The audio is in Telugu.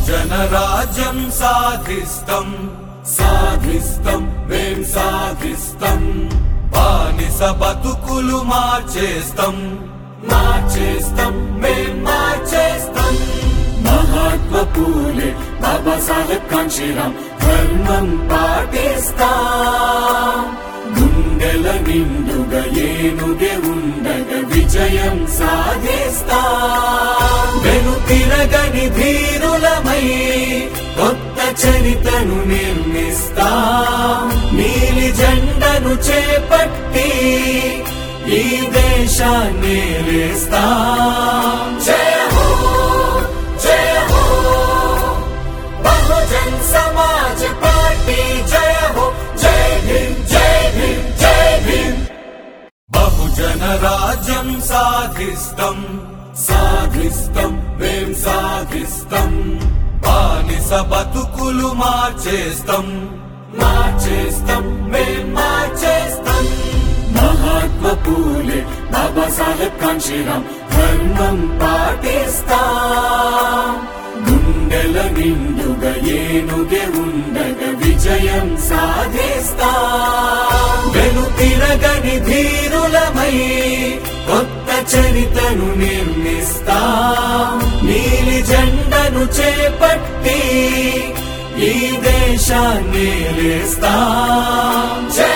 బహుజన రాజ్యం సాధిస్తం సాధిస్తం మేం సాధిస్తం బానిస బతుకులు మార్చేస్తం మార్చేస్తం మేం మార్చేస్తం మహాత్మ పూలే బాబాసాహెబ్ కాంశీరాం ధర్మం పాటిస్తాం గుండెల నిండుగా ఏనుగే ఉండగా విజయం సాధిస్తాం వెను తిరగని ధీరులమై కొత్త చరితను నిర్మిస్తాం నీలి జెండను చేపట్టి ఈ దేశాన్ని లేస్తాం జయ హో జయ హో బహుజన్ సమాజ్ పార్టీ జయ హో జై భీమ్ జై భీమ్ జై భీమ్ బహుజన రాజ్యం సాధిస్తం సాధిస్తం మేం సాధిస్తం బానిస బతుకులు మార్చేస్తం మార్చేస్తం మేం మార్చేస్తం మహాత్మ పూలే బాబాసాహెబ్ కాంశీరాం ధర్మం పాటిస్తాం గుండెల నిండుగా ఏనుగే ఉండగా విజయం సాధిస్తాం వెను తిరగని ధీరులమై కొత్త చరితను నిర్మిస్తాం నీలి జెండను చేపట్టి ఈ దేశాన్ని లేస్తాం జై